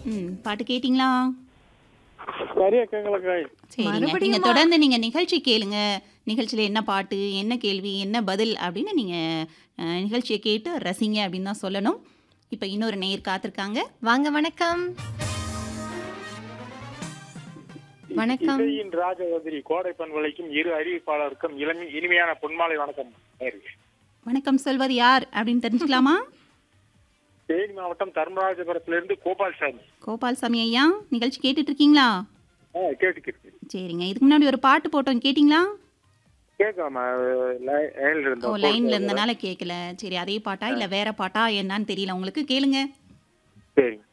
ம் பாட்டு கேட்டிங்களா சரியா கேட்கலக்கா சரிங்க நீங்க மறுபடியுமா? தொடர்ந்து நீங்க நிகழ்ச்சி கேளுங்க நிகழ்ச்சியில என்ன பாட்டு என்ன கேள்வி என்ன பதில் அப்படின்னு நீங்க அஹ், நிகழ்ச்சியை கேட்டு ரசிங்க அப்படின்னு தான் சொல்லணும் இப்போ இன்னொரு நேயர் காத்திருக்காங்க வாங்க வணக்கம் வணக்கம் இசையின் ராஜவதிரி கோடை பண்பலைக்கும் இரு அறிவிப்பாளருக்கும் இளமி இனிமையான பொன்மாலை வணக்கம் நேயர்களே. வணக்கம் சொல்வது யார் அப்படின்னு தெரிஞ்சுக்கலாமா தேனி மாவட்டம் தர்மராஜபுரத்திலிருந்து கோபால் சாமி கோபால்சாமி ஐயா நிகழ்ச்சி கேட்டுட்டு இருக்கீங்களா ஆ கேட்டுக்கிட்டு சரிங்க இதுக்கு முன்னாடி ஒரு பாட்டு போட்டோம் கேட்டிங்களா கேட்காம லைன்ல ஓ இருந்தோம் லைன்ல இருந்தனால கேட்கல சரி அதே பாட்டா இல்ல வேற பாட்டா என்னன்னு தெரியல உங்களுக்கு கேளுங்க சரிங்க